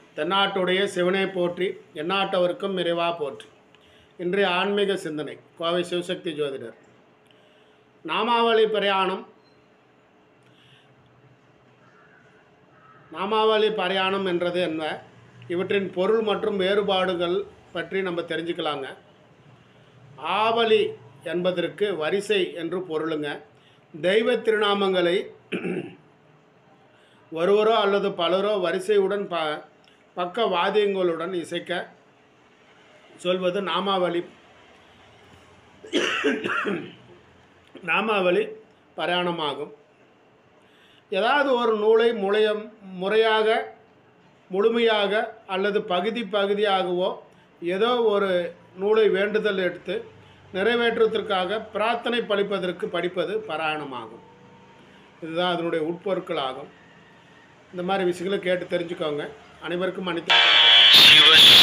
தென்னாட்டுடைய சிவனை போற்றி எந்நாட்டவருக்கும் இறைவா போற்றி இன்றைய ஆன்மீக சிந்தனை கோவை சிவசக்தி ஜோதிடர் நாமாவளி பிரயாணம் நாமாவளி பிரயாணம் என்றது என்ன இவற்றின் பொருள் மற்றும் வேறுபாடுகள் பற்றி நம்ம தெரிஞ்சுக்கலாங்க ஆவலி என்பதற்கு வரிசை என்று பொருளுங்க தெய்வ திருநாமங்களை ஒருவரோ அல்லது பலரோ வரிசையுடன் ப பக்க வாத்தியங்களுடன் இசைக்க சொல்வது நாமாவளி நாமாவளி பிரயாணமாகும் ஏதாவது ஒரு நூலை முளைய முறையாக முழுமையாக அல்லது பகுதி பகுதியாகவோ ஏதோ ஒரு நூலை வேண்டுதல் எடுத்து நிறைவேற்றுவதற்காக பிரார்த்தனை பழிப்பதற்கு படிப்பது பாராயணமாகும் இதுதான் அதனுடைய உட்பொருட்கள் ஆகும் இந்த மாதிரி விஷயங்களை கேட்டு தெரிஞ்சுக்கோங்க அனைவருக்கும் மன்னித்து சிவ